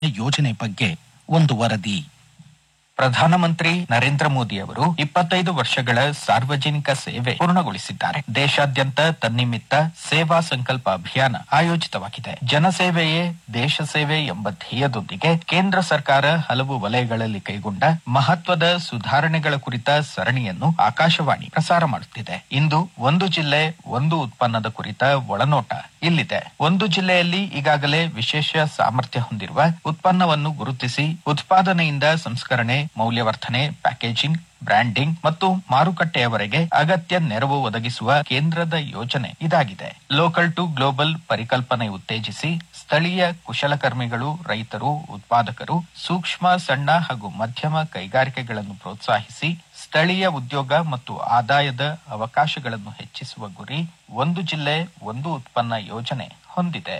ಯೋಜನೆ ಬಗ್ಗೆ ಒಂದು ವರದಿ ಪ್ರಧಾನಮಂತ್ರಿ ನರೇಂದ್ರ ಮೋದಿ ಅವರು ಇಪ್ಪತ್ತೈದು ವರ್ಷಗಳ ಸಾರ್ವಜನಿಕ ಸೇವೆ ಪೂರ್ಣಗೊಳಿಸಿದ್ದಾರೆ ದೇಶಾದ್ಯಂತ ತನ್ನಿಮಿತ್ತ ಸೇವಾ ಸಂಕಲ್ಪ ಅಭಿಯಾನ ಆಯೋಜಿತವಾಗಿದೆ ಜನಸೇವೆಯೇ ದೇಶ ಸೇವೆ ಎಂಬ ಧ್ಯೇಯದೊಂದಿಗೆ ಕೇಂದ್ರ ಸರ್ಕಾರ ಹಲವು ವಲಯಗಳಲ್ಲಿ ಕೈಗೊಂಡ ಮಹತ್ವದ ಸುಧಾರಣೆಗಳ ಕುರಿತ ಸರಣಿಯನ್ನು ಆಕಾಶವಾಣಿ ಪ್ರಸಾರ ಮಾಡುತ್ತಿದೆ ಇಂದು ಒಂದು ಜಿಲ್ಲೆ ಒಂದು ಉತ್ಪನ್ನದ ಕುರಿತ ಒಳನೋಟ ಇಲ್ಲಿದೆ ಒಂದು ಜಿಲ್ಲೆಯಲ್ಲಿ ಈಗಾಗಲೇ ವಿಶೇಷ ಸಾಮರ್ಥ್ಯ ಹೊಂದಿರುವ ಉತ್ಪನ್ನವನ್ನು ಗುರುತಿಸಿ ಉತ್ಪಾದನೆಯಿಂದ ಸಂಸ್ಕರಣೆ ಮೌಲ್ಯವರ್ಧನೆ ಪ್ಯಾಕೇಜಿಂಗ್ ಬ್ರ್ಯಾಂಡಿಂಗ್ ಮತ್ತು ಮಾರುಕಟ್ಟೆಯವರೆಗೆ ಅಗತ್ಯ ನೆರವು ಒದಗಿಸುವ ಕೇಂದ್ರದ ಯೋಜನೆ ಇದಾಗಿದೆ ಲೋಕಲ್ ಟು ಗ್ಲೋಬಲ್ ಪರಿಕಲ್ಪನೆ ಉತ್ತೇಜಿಸಿ ಸ್ಥಳೀಯ ಕುಶಲಕರ್ಮಿಗಳು ರೈತರು ಉತ್ಪಾದಕರು ಸೂಕ್ಷ್ಮ ಸಣ್ಣ ಹಾಗೂ ಮಧ್ಯಮ ಕೈಗಾರಿಕೆಗಳನ್ನು ಪ್ರೋತ್ಸಾಹಿಸಿ ಸ್ಥಳೀಯ ಉದ್ಯೋಗ ಮತ್ತು ಆದಾಯದ ಅವಕಾಶಗಳನ್ನು ಹೆಚ್ಚಿಸುವ ಗುರಿ ಒಂದು ಜಿಲ್ಲೆ ಒಂದು ಉತ್ಪನ್ನ ಯೋಜನೆ ಹೊಂದಿದೆ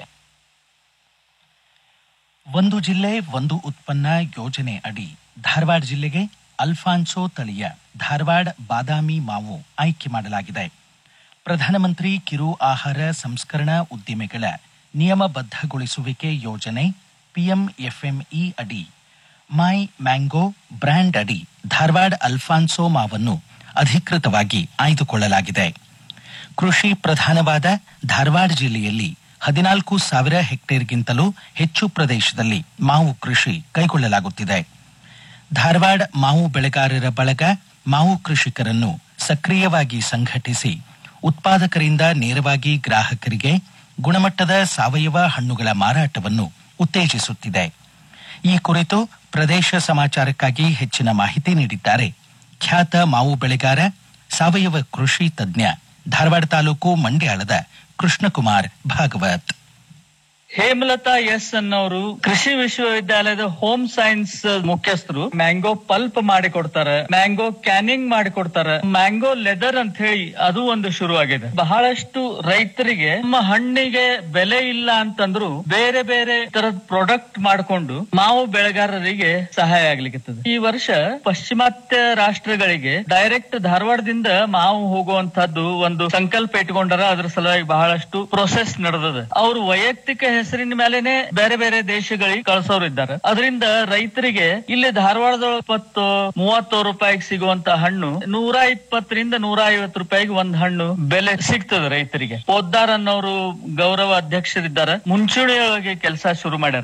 ಒಂದು ಜಿಲ್ಲೆ ಒಂದು ಉತ್ಪನ್ನ ಯೋಜನೆ ಅಡಿ ಧಾರವಾಡ ಜಿಲ್ಲೆಗೆ ಅಲ್ಫಾನ್ಸೋ ತಳಿಯ ಧಾರವಾಡ ಬಾದಾಮಿ ಮಾವು ಆಯ್ಕೆ ಮಾಡಲಾಗಿದೆ ಪ್ರಧಾನಮಂತ್ರಿ ಕಿರು ಆಹಾರ ಸಂಸ್ಕರಣಾ ಉದ್ದಿಮೆಗಳ ನಿಯಮಬದ್ಧಗೊಳಿಸುವಿಕೆ ಯೋಜನೆ ಪಿಎಂಎಫ್ಎಂಇ ಅಡಿ ಮೈ ಮ್ಯಾಂಗೋ ಬ್ರ್ಯಾಂಡ್ ಅಡಿ ಧಾರವಾಡ ಅಲ್ಫಾನ್ಸೋ ಮಾವನ್ನು ಅಧಿಕೃತವಾಗಿ ಆಯ್ದುಕೊಳ್ಳಲಾಗಿದೆ ಕೃಷಿ ಪ್ರಧಾನವಾದ ಧಾರವಾಡ ಜಿಲ್ಲೆಯಲ್ಲಿ ಹದಿನಾಲ್ಕು ಸಾವಿರ ಹೆಕ್ಟೇರ್ಗಿಂತಲೂ ಹೆಚ್ಚು ಪ್ರದೇಶದಲ್ಲಿ ಮಾವು ಕೃಷಿ ಕೈಗೊಳ್ಳಲಾಗುತ್ತಿದೆ ಧಾರವಾಡ ಮಾವು ಬೆಳೆಗಾರರ ಬಳಗ ಮಾವು ಕೃಷಿಕರನ್ನು ಸಕ್ರಿಯವಾಗಿ ಸಂಘಟಿಸಿ ಉತ್ಪಾದಕರಿಂದ ನೇರವಾಗಿ ಗ್ರಾಹಕರಿಗೆ ಗುಣಮಟ್ಟದ ಸಾವಯವ ಹಣ್ಣುಗಳ ಮಾರಾಟವನ್ನು ಉತ್ತೇಜಿಸುತ್ತಿದೆ ಈ ಕುರಿತು ಪ್ರದೇಶ ಸಮಾಚಾರಕ್ಕಾಗಿ ಹೆಚ್ಚಿನ ಮಾಹಿತಿ ನೀಡಿದ್ದಾರೆ ಖ್ಯಾತ ಮಾವು ಬೆಳೆಗಾರ ಸಾವಯವ ಕೃಷಿ ತಜ್ಞ ಧಾರವಾಡ ತಾಲೂಕು ಮಂಡ್ಯಾಳದ ಕೃಷ್ಣಕುಮಾರ್ ಭಾಗವತ್ ಹೇಮಲತಾ ಎಸ್ ಅನ್ನೋರು ಕೃಷಿ ವಿಶ್ವವಿದ್ಯಾಲಯದ ಹೋಮ್ ಸೈನ್ಸ್ ಮುಖ್ಯಸ್ಥರು ಮ್ಯಾಂಗೋ ಪಲ್ಪ್ ಮಾಡಿ ಕೊಡ್ತಾರೆ ಮ್ಯಾಂಗೋ ಕ್ಯಾನಿಂಗ್ ಮಾಡಿ ಕೊಡ್ತಾರೆ ಮ್ಯಾಂಗೋ ಲೆದರ್ ಅಂತ ಹೇಳಿ ಅದು ಒಂದು ಶುರುವಾಗಿದೆ ಬಹಳಷ್ಟು ರೈತರಿಗೆ ನಮ್ಮ ಹಣ್ಣಿಗೆ ಬೆಲೆ ಇಲ್ಲ ಅಂತಂದ್ರು ಬೇರೆ ಬೇರೆ ತರದ ಪ್ರಾಡಕ್ಟ್ ಮಾಡಿಕೊಂಡು ಮಾವು ಬೆಳೆಗಾರರಿಗೆ ಸಹಾಯ ಆಗ್ಲಿಕ್ಕೆ ಈ ವರ್ಷ ಪಶ್ಚಿಮಾತ್ಯ ರಾಷ್ಟ್ರಗಳಿಗೆ ಡೈರೆಕ್ಟ್ ಧಾರವಾಡದಿಂದ ಮಾವು ಹೋಗುವಂತಹದ್ದು ಒಂದು ಸಂಕಲ್ಪ ಇಟ್ಕೊಂಡಾರ ಅದ್ರ ಸಲುವಾಗಿ ಬಹಳಷ್ಟು ಪ್ರೊಸೆಸ್ ನಡೆದದ ಅವರು ವೈಯಕ್ತಿಕ ಹೆಸರಿನ ಮೇಲೆನೆ ಬೇರೆ ಬೇರೆ ದೇಶಗಳಿಗೆ ಕಳ್ಸೋರು ಇದ್ದಾರೆ ಅದರಿಂದ ರೈತರಿಗೆ ಇಲ್ಲಿ ಧಾರವಾಡದ ಇಪ್ಪತ್ತು ಮೂವತ್ತು ರೂಪಾಯಿಗೆ ಸಿಗುವಂತ ಹಣ್ಣು ನೂರ ಇಪ್ಪತ್ತರಿಂದ ನೂರ ಐವತ್ತು ರೂಪಾಯಿಗೆ ಒಂದ್ ಹಣ್ಣು ಬೆಲೆ ಸಿಗ್ತದೆ ರೈತರಿಗೆ ಪೋದ್ದಾರ್ ಅನ್ನೋರು ಗೌರವ ಅಧ್ಯಕ್ಷರಿದ್ದಾರೆ ಮುಂಚೂಣಿಯೊಳಗೆ ಕೆಲಸ ಶುರು ಮಾಡ್ಯಾರ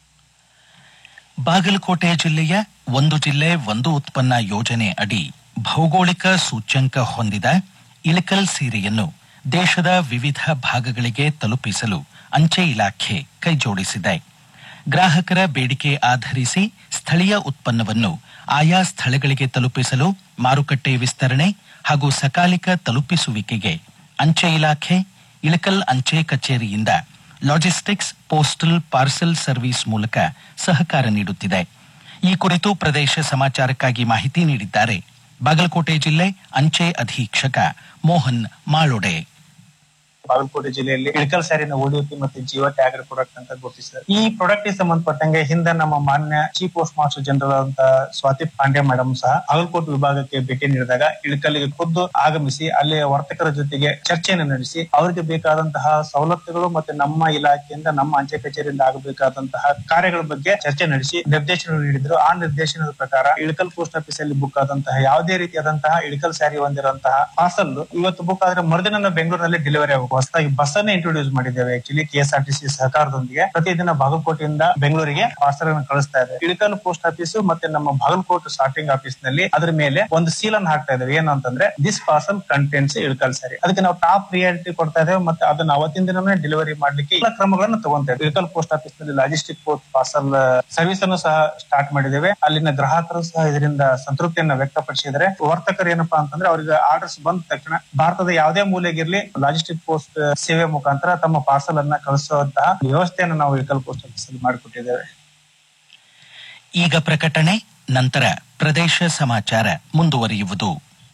ಬಾಗಲಕೋಟೆ ಜಿಲ್ಲೆಯ ಒಂದು ಜಿಲ್ಲೆ ಒಂದು ಉತ್ಪನ್ನ ಯೋಜನೆ ಅಡಿ ಭೌಗೋಳಿಕ ಸೂಚ್ಯಂಕ ಹೊಂದಿದ ಇಳಕಲ್ ಸೀರೆಯನ್ನು ದೇಶದ ವಿವಿಧ ಭಾಗಗಳಿಗೆ ತಲುಪಿಸಲು ಅಂಚೆ ಇಲಾಖೆ ಕೈಜೋಡಿಸಿದೆ ಗ್ರಾಹಕರ ಬೇಡಿಕೆ ಆಧರಿಸಿ ಸ್ಥಳೀಯ ಉತ್ಪನ್ನವನ್ನು ಆಯಾ ಸ್ಥಳಗಳಿಗೆ ತಲುಪಿಸಲು ಮಾರುಕಟ್ಟೆ ವಿಸ್ತರಣೆ ಹಾಗೂ ಸಕಾಲಿಕ ತಲುಪಿಸುವಿಕೆಗೆ ಅಂಚೆ ಇಲಾಖೆ ಇಳಕಲ್ ಅಂಚೆ ಕಚೇರಿಯಿಂದ ಲಾಜಿಸ್ಟಿಕ್ಸ್ ಪೋಸ್ಟಲ್ ಪಾರ್ಸೆಲ್ ಸರ್ವಿಸ್ ಮೂಲಕ ಸಹಕಾರ ನೀಡುತ್ತಿದೆ ಈ ಕುರಿತು ಪ್ರದೇಶ ಸಮಾಚಾರಕ್ಕಾಗಿ ಮಾಹಿತಿ ನೀಡಿದ್ದಾರೆ ಬಾಗಲಕೋಟೆ ಜಿಲ್ಲೆ ಅಂಚೆ ಅಧೀಕ್ಷಕ ಮೋಹನ್ ಮಾಳೊಡೆ ಬಾಗಲಕೋಟೆ ಜಿಲ್ಲೆಯಲ್ಲಿ ಇಳಕಲ್ ಸ್ಯಾರಿನ ಓಡಿಯೋತಿ ಮತ್ತು ಜೀವ ಟ್ಯಾಗರ್ ಪ್ರಾಡಕ್ಟ್ ಅಂತ ಗುರುತಿಸಿದ್ದಾರೆ ಈ ಪ್ರಾಡಕ್ಟ್ ಗೆ ಸಂಬಂಧಪಟ್ಟಂಗೆ ಹಿಂದೆ ನಮ್ಮ ಮಾನ್ಯ ಚೀಫ್ ಪೋಸ್ಟ್ ಮಾಸ್ಟರ್ ಜನರಲ್ ಅಂತ ಸ್ವಾತಿ ಪಾಂಡೆ ಮೇಡಮ್ ಸಹ ಬಾಗಲಕೋಟೆ ವಿಭಾಗಕ್ಕೆ ಭೇಟಿ ನೀಡಿದಾಗ ಇಳಕಲ್ಲಿಗೆ ಖುದ್ದು ಆಗಮಿಸಿ ಅಲ್ಲಿ ವರ್ತಕರ ಜೊತೆಗೆ ಚರ್ಚೆಯನ್ನು ನಡೆಸಿ ಅವರಿಗೆ ಬೇಕಾದಂತಹ ಸವಲತ್ತುಗಳು ಮತ್ತೆ ನಮ್ಮ ಇಲಾಖೆಯಿಂದ ನಮ್ಮ ಅಂಚೆ ಕಚೇರಿಯಿಂದ ಆಗಬೇಕಾದಂತಹ ಕಾರ್ಯಗಳ ಬಗ್ಗೆ ಚರ್ಚೆ ನಡೆಸಿ ನಿರ್ದೇಶನ ನೀಡಿದ್ರು ಆ ನಿರ್ದೇಶನದ ಪ್ರಕಾರ ಇಳಕಲ್ ಪೋಸ್ಟ್ ಆಫೀಸ್ ಅಲ್ಲಿ ಬುಕ್ ಆದಂತಹ ಯಾವುದೇ ರೀತಿಯಾದಂತಹ ಇಳಕಲ್ ಸ್ಯಾರಿ ಹೊಂದಿರುವಂತಹ ಪಾರ್ಸಲ್ ಇವತ್ತು ಬುಕ್ ಆದ್ರೆ ಮರುದಿನ ಬೆಂಗಳೂರಿನಲ್ಲಿ ಡೆಲಿವರಿ ಆಗಬೇಕು ಹೊಸದಾಗಿ ಬಸ್ ಅನ್ನ ಇಂಟ್ರೊಡ್ಯೂಸ್ ಮಾಡಿದ್ದೇವೆ actually K S R T C ಸಹಕಾರದೊಂದಿಗೆ ಪ್ರತಿದಿನ ಬಾಗಲಕೋಟೆಯಿಂದ ಬೆಂಗಳೂರಿಗೆ ಪಾರ್ಸಲ್ ಅನ್ನು ಕಳಿಸ್ತಾ ಇದೆ ಇಳಕಲ್ ಪೋಸ್ಟ್ ಆಫೀಸ್ ಮತ್ತೆ ನಮ್ಮ ಬಾಗಲಕೋಟೆ ಸ್ಟಾರ್ಟಿಂಗ್ ಆಫೀಸ್ ನಲ್ಲಿ ಅದ್ರ ಮೇಲೆ ಒಂದು ಸೀಲ್ ಅನ್ನು ಹಾಕ್ತಾ ಇದ್ದೇವೆ ಏನು ಅಂತಂದ್ರೆ this parcel contents Ilkal saree ಅದಕ್ಕೆ ನಾವು ಟಾಪ್ ಪ್ರಿಯಾರಿಟಿ ಕೊಡ್ತಾ ಇದ್ದೇವೆ ಮತ್ತೆ ಅದನ್ನ ಅವತ್ತಿನ ದಿನನೇ ಡೆಲಿವರಿ ಮಾಡ್ಲಿಕ್ಕೆ ಎಲ್ಲ ಕ್ರಮಗಳನ್ನು ತಗೊಂತಾ ಇದ್ದೇವೆ ಇಳಕಲ್ ಪೋಸ್ಟ್ ಆಫೀಸ್ ನಲ್ಲಿ ಲಾಜಿಸ್ಟಿಕ್ ಪೋಸ್ಟ್ ಪಾರ್ಸಲ್ ಸರ್ವಿಸ್ ಅನ್ನು ಸಹ ಸ್ಟಾರ್ಟ್ ಮಾಡಿದ್ದೇವೆ ಅಲ್ಲಿನ ಗ್ರಾಹಕರು ಸಹ ಇದರಿಂದ ಸಂತೃಪ್ತಿಯನ್ನ ವ್ಯಕ್ತಪಡಿಸಿದರೆ ವರ್ತಕರು ಏನಪ್ಪಾ ಅಂತಂದ್ರೆ ಅವರಿಗೆ ಆರ್ಡರ್ಸ್ ಬಂದ ತಕ್ಷಣ ಭಾರತದ ಯಾವುದೇ ಮೂಲೆಗಿರ್ಲಿ ಲಾಜಿಸ್ಟಿಕ್ ಪೋಸ್ಟ್ ಸೇವೆ ಮುಖಾಂತರ ತಮ್ಮ ಪಾರ್ಸಲ್ ಅನ್ನ ಕಳಿಸುವಂತಹ ವ್ಯವಸ್ಥೆಯನ್ನು ನಾವು ಇಳಕಲ್ ಪೋಸ್ಟ್ ಆಫೀಸ್ ಅಲ್ಲಿ ಮಾಡಿಕೊಟ್ಟಿದ್ದೇವೆ ಈಗ ಪ್ರಕಟಣೆ ನಂತರ ಪ್ರದೇಶ ಸಮಾಚಾರ ಮುಂದುವರಿಯುವುದು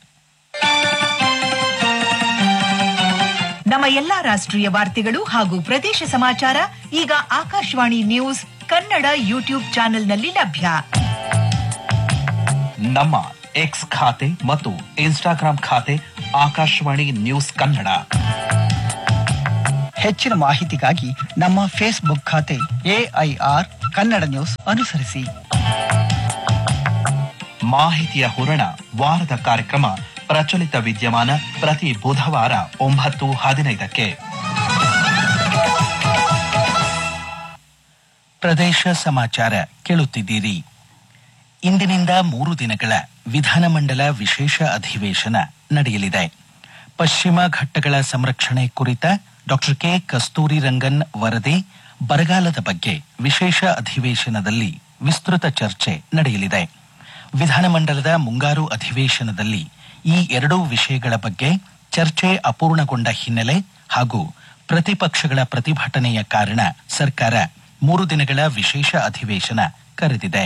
ನಮ್ಮ ಎಲ್ಲಾ ರಾಷ್ಟ್ರೀಯ ವಾರ್ತೆಗಳು ಹಾಗೂ ಪ್ರದೇಶ ಸಮಾಚಾರ ಈಗ ಆಕಾಶವಾಣಿ ನ್ಯೂಸ್ ಕನ್ನಡ ಯೂಟ್ಯೂಬ್ ಚಾನೆಲ್ನಲ್ಲಿ ಲಭ್ಯ ನಮ್ಮ ಎಕ್ಸ್ ಖಾತೆ ಮತ್ತು ಇನ್ಸ್ಟಾಗ್ರಾಂ ಖಾತೆ ಆಕಾಶವಾಣಿ ನ್ಯೂಸ್ ಕನ್ನಡ ಹೆಚ್ಚಿನ ಮಾಹಿತಿಗಾಗಿ ನಮ್ಮ ಫೇಸ್ಬುಕ್ ಖಾತೆ ಎಐಆರ್ ಕನ್ನಡ ನ್ಯೂಸ್ ಅನುಸರಿಸಿ ಮಾಹಿತಿಯ ಹೂರಣ ವಾರದ ಕಾರ್ಯಕ್ರಮ ಪ್ರಚಲಿತ ವಿದ್ಯಮಾನ ಪ್ರತಿ ಬುಧವಾರ ಒಂಬತ್ತು ಹದಿನೈದಕ್ಕೆ ಪ್ರದೇಶ ಸಮಾಚಾರ ಕೇಳುತ್ತಿದ್ದೀರಿ ಇಂದಿನಿಂದ ಮೂರು ದಿನಗಳ ವಿಧಾನಮಂಡಲ ವಿಶೇಷ ಅಧಿವೇಶನ ನಡೆಯಲಿದೆ ಪಶ್ಚಿಮ ಘಟ್ಟಗಳ ಸಂರಕ್ಷಣೆ ಕುರಿತ ಡಾಕ್ಟರ್ ಕೆ ಕಸ್ತೂರಿ ರಂಗನ್ ವರದಿ ಬರಗಾಲದ ಬಗ್ಗೆ ವಿಶೇಷ ಅಧಿವೇಶನದಲ್ಲಿ ವಿಸ್ತೃತ ಚರ್ಚೆ ನಡೆಯಲಿದೆ ವಿಧಾನಮಂಡಲದ ಮುಂಗಾರು ಅಧಿವೇಶನದಲ್ಲಿ ಈ ಎರಡೂ ವಿಷಯಗಳ ಬಗ್ಗೆ ಚರ್ಚೆ ಅಪೂರ್ಣಗೊಂಡ ಹಿನ್ನೆಲೆ ಹಾಗೂ ಪ್ರತಿಪಕ್ಷಗಳ ಪ್ರತಿಭಟನೆಯ ಕಾರಣ ಸರ್ಕಾರ ಮೂರು ದಿನಗಳ ವಿಶೇಷ ಅಧಿವೇಶನ ಕರೆದಿದೆ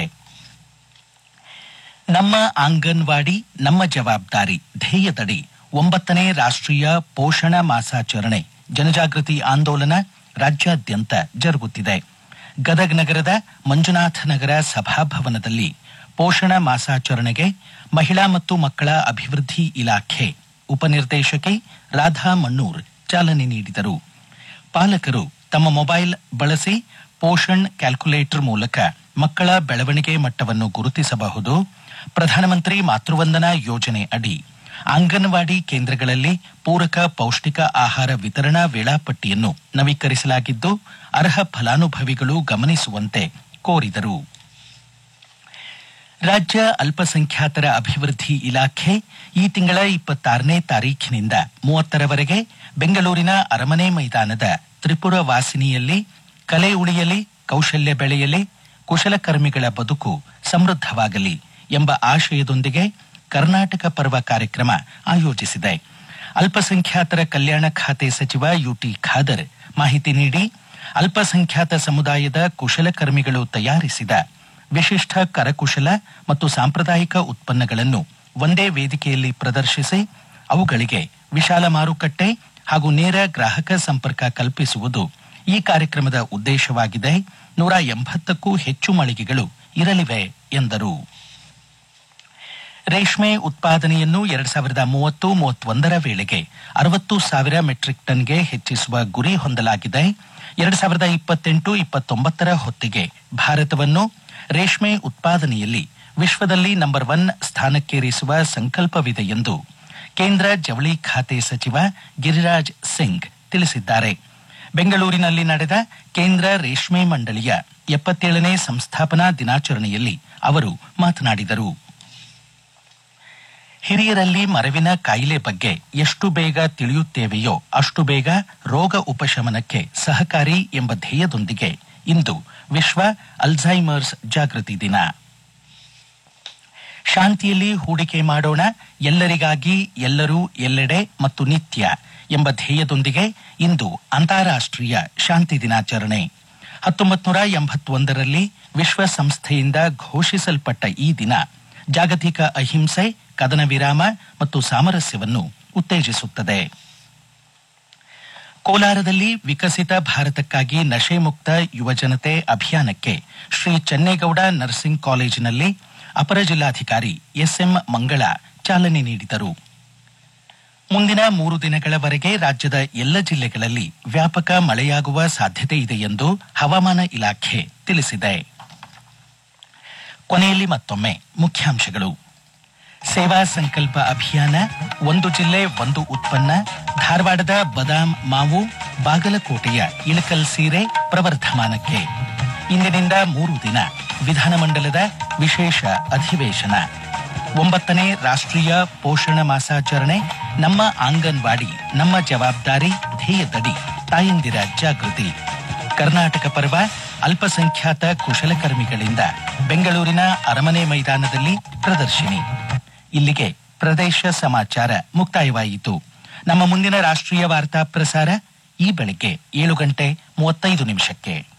ನಮ್ಮ ಆಂಗನ್ವಾಡಿ ನಮ್ಮ ಜವಾಬ್ದಾರಿ ಧ್ಯೇಯದಡಿ ಒಂಬತ್ತನೇ ರಾಷ್ಟ್ರೀಯ ಪೋಷಣ ಮಾಸಾಚರಣೆ ಜನಜಾಗೃತಿ ಆಂದೋಲನ ರಾಜ್ಯಾದ್ಯಂತ ಜರುಗುತ್ತಿದೆ ಗದಗ ನಗರದ ಮಂಜುನಾಥ ನಗರ ಸಭಾಭವನದಲ್ಲಿ ಪೋಷಣ ಮಾಸಾಚರಣೆಗೆ ಮಹಿಳಾ ಮತ್ತು ಮಕ್ಕಳ ಅಭಿವೃದ್ಧಿ ಇಲಾಖೆ ಉಪನಿರ್ದೇಶಕಿ ರಾಧಾ ಮಣ್ಣೂರ್ ಚಾಲನೆ ನೀಡಿದರು ಪಾಲಕರು ತಮ್ಮ ಮೊಬೈಲ್ ಬಳಸಿ ಪೋಷಣ್ ಕ್ಯಾಲ್ಕುಲೇಟರ್ ಮೂಲಕ ಮಕ್ಕಳ ಬೆಳವಣಿಗೆ ಮಟ್ಟವನ್ನು ಗುರುತಿಸಬಹುದು ಪ್ರಧಾನಮಂತ್ರಿ ಮಾತೃವಂದನಾ ಯೋಜನೆ ಅಡಿ ಅಂಗನವಾಡಿ ಕೇಂದ್ರಗಳಲ್ಲಿ ಪೂರಕ ಪೌಷ್ಟಿಕ ಆಹಾರ ವಿತರಣಾ ವೇಳಾಪಟ್ಟಿಯನ್ನು ನವೀಕರಿಸಲಾಗಿದ್ದು ಅರ್ಹ ಫಲಾನುಭವಿಗಳು ಗಮನಿಸುವಂತೆ ಕೋರಿದರು ರಾಜ್ಯ ಅಲ್ಪಸಂಖ್ಯಾತರ ಅಭಿವೃದ್ಧಿ ಇಲಾಖೆ ಈ ತಿಂಗಳ ಇಪ್ಪತ್ತಾರನೇ ತಾರೀಖಿನಿಂದ ಮೂವತ್ತರವರೆಗೆ ಬೆಂಗಳೂರಿನ ಅರಮನೆ ಮೈದಾನದ ತ್ರಿಪುರ ವಾಸಿನಿಯಲ್ಲಿ ಕಲೆ ಉಳಿಯಲಿ ಕೌಶಲ್ಯ ಬೆಳೆಯಲಿ ಕುಶಲಕರ್ಮಿಗಳ ಬದುಕು ಸಮೃದ್ಧವಾಗಲಿ ಎಂಬ ಆಶಯದೊಂದಿಗೆ ಕರ್ನಾಟಕ ಪರ್ವ ಕಾರ್ಯಕ್ರಮ ಆಯೋಜಿಸಿದೆ ಅಲ್ಪಸಂಖ್ಯಾತರ ಕಲ್ಯಾಣ ಖಾತೆ ಸಚಿವ ಯುಟಿ ಖಾದರ್ ಮಾಹಿತಿ ನೀಡಿ ಅಲ್ಪಸಂಖ್ಯಾತ ಸಮುದಾಯದ ಕುಶಲಕರ್ಮಿಗಳು ತಯಾರಿಸಿದ ವಿಶಿಷ್ಟ ಕರಕುಶಲ ಮತ್ತು ಸಾಂಪ್ರದಾಯಿಕ ಉತ್ಪನ್ನಗಳನ್ನು ಒಂದೇ ವೇದಿಕೆಯಲ್ಲಿ ಪ್ರದರ್ಶಿಸಿ ಅವುಗಳಿಗೆ ವಿಶಾಲ ಮಾರುಕಟ್ಟೆ ಹಾಗೂ ನೇರ ಗ್ರಾಹಕ ಸಂಪರ್ಕ ಕಲ್ಪಿಸುವುದು ಈ ಕಾರ್ಯಕ್ರಮದ ಉದ್ದೇಶವಾಗಿದೆ ನೂರ ಎಂಬತ್ತಕ್ಕೂ ಹೆಚ್ಚು ಮಳಿಗೆಗಳು ಇರಲಿವೆ ಎಂದರು ರೇಷ್ಮೆ ಉತ್ಪಾದನೆಯನ್ನು ಎರಡ್ ಸಾವಿರದ ಮೂವತ್ತು ಮೂವತ್ತೊಂದರ ವೇಳೆಗೆ ಅರವತ್ತು ಸಾವಿರ ಮೆಟ್ರಿಕ್ ಟನ್ಗೆ ಹೆಚ್ಚಿಸುವ ಗುರಿ ಹೊಂದಲಾಗಿದೆ ಎರಡ್ ಸಾವಿರದ ಇಪ್ಪತ್ತೆಂಟು ಇಪ್ಪತ್ತೊಂಬತ್ತರ ಹೊತ್ತಿಗೆ ಭಾರತವನ್ನು ರೇಷ್ಮೆ ಉತ್ಪಾದನೆಯಲ್ಲಿ ವಿಶ್ವದಲ್ಲಿ ನಂಬರ್ ಒನ್ ಸ್ಥಾನಕ್ಕೇರಿಸುವ ಸಂಕಲ್ಪವಿದೆ ಎಂದು ಕೇಂದ್ರ ಜವಳಿ ಖಾತೆ ಸಚಿವ ಗಿರಿರಾಜ್ ಸಿಂಗ್ ತಿಳಿಸಿದ್ದಾರೆ ಬೆಂಗಳೂರಿನಲ್ಲಿ ನಡೆದ ಕೇಂದ್ರ ರೇಷ್ಮೆ ಮಂಡಳಿಯ ಎಪ್ಪತ್ತೇಳನೇ ಸಂಸ್ಥಾಪನಾ ದಿನಾಚರಣೆಯಲ್ಲಿ ಅವರು ಮಾತನಾಡಿದರು ಹಿರಿಯರಲ್ಲಿ ಮರವಿನ ಕಾಯಿಲೆ ಬಗ್ಗೆ ಎಷ್ಟು ಬೇಗ ತಿಳಿಯುತ್ತೇವೆಯೋ ಅಷ್ಟು ಬೇಗ ರೋಗ ಉಪಶಮನಕ್ಕೆ ಸಹಕಾರಿ ಎಂಬ ಧ್ಯೇಯದೊಂದಿಗೆ ಇಂದು ವಿಶ್ವ ಅಲ್ಝೈಮರ್ಸ್ ಜಾಗೃತಿ ದಿನ ಶಾಂತಿಯಲ್ಲಿ ಹೂಡಿಕೆ ಮಾಡೋಣ ಎಲ್ಲರಿಗಾಗಿ ಎಲ್ಲರೂ ಎಲ್ಲೆಡೆ ಮತ್ತು ನಿತ್ಯ ಎಂಬ ಧ್ಯೇಯದೊಂದಿಗೆ ಇಂದು ಅಂತಾರಾಷ್ಟ್ರೀಯ ಶಾಂತಿ ದಿನಾಚರಣೆ ಹತ್ತೊಂಬತ್ತು ನೂರ ಎಂಬತ್ತೊಂದರಲ್ಲಿ ವಿಶ್ವಸಂಸ್ಥೆಯಿಂದ ಘೋಷಿಸಲ್ಪಟ್ಟ ಈ ದಿನ ಜಾಗತಿಕ ಅಹಿಂಸೆ ಕದನ ವಿರಾಮ ಮತ್ತು ಸಾಮರಸ್ಯವನ್ನು ಉತ್ತೇಜಿಸುತ್ತದೆ ಕೋಲಾರದಲ್ಲಿ ವಿಕಸಿತ ಭಾರತಕ್ಕಾಗಿ ನಶೆ ಮುಕ್ತ ಯುವಜನತೆ ಅಭಿಯಾನಕ್ಕೆ ಶ್ರೀ ಚೆನ್ನೇಗೌಡ ನರ್ಸಿಂಗ್ ಕಾಲೇಜಿನಲ್ಲಿ ಅಪರ ಜಿಲ್ಲಾಧಿಕಾರಿ ಎಸ್ಎಂ ಮಂಗಳ ಚಾಲನೆ ನೀಡಿದರು ಮುಂದಿನ ಮೂರು ದಿನಗಳವರೆಗೆ ರಾಜ್ಯದ ಎಲ್ಲ ಜಿಲ್ಲೆಗಳಲ್ಲಿ ವ್ಯಾಪಕ ಮಳೆಯಾಗುವ ಸಾಧ್ಯತೆ ಇದೆ ಎಂದು ಹವಾಮಾನ ಇಲಾಖೆ ತಿಳಿಸಿದೆ ಕೊನೆಯಲ್ಲಿ ಮತ್ತೊಮ್ಮೆ ಮುಖ್ಯಾಂಶಗಳು ಸೇವಾ ಸಂಕಲ್ಪ ಅಭಿಯಾನ ಒಂದು ಜಿಲ್ಲೆ ಒಂದು ಉತ್ಪನ್ನ ಧಾರವಾಡದ ಬದಾಮ್ ಮಾವು ಬಾಗಲಕೋಟೆಯ ಇಳಕಲ್ ಸೀರೆ ಪ್ರವರ್ಧಮಾನಕ್ಕೆ ಇಂದಿನಿಂದ ಮೂರು ದಿನ ವಿಧಾನಮಂಡಲದ ವಿಶೇಷ ಅಧಿವೇಶನ ಒಂಬತ್ತನೇ ರಾಷ್ಟ್ರೀಯ ಪೋಷಣ ಮಾಸಾಚರಣೆ ನಮ್ಮ ಆಂಗನ್ವಾಡಿ ನಮ್ಮ ಜವಾಬ್ದಾರಿ ಧ್ಯೇಯದಡಿ ತಾಯಂದಿರ ಜಾಗೃತಿ ಕರ್ನಾಟಕ ಪರ್ವ ಅಲ್ಪಸಂಖ್ಯಾತ ಕುಶಲಕರ್ಮಿಗಳಿಂದ ಬೆಂಗಳೂರಿನ ಅರಮನೆ ಮೈದಾನದಲ್ಲಿ ಪ್ರದರ್ಶಿನಿ ಇಲ್ಲಿಗೆ ಪ್ರದೇಶ ಸಮಾಚಾರ ಮುಕ್ತಾಯವಾಯಿತು ನಮ್ಮ ಮುಂದಿನ ರಾಷ್ಟ್ರೀಯ ವಾರ್ತಾ ಪ್ರಸಾರ ಈ ಬೆಳಿಗ್ಗೆ ಏಳು ಗಂಟೆ ಮೂವತ್ತೈದು ನಿಮಿಷಕ್ಕೆ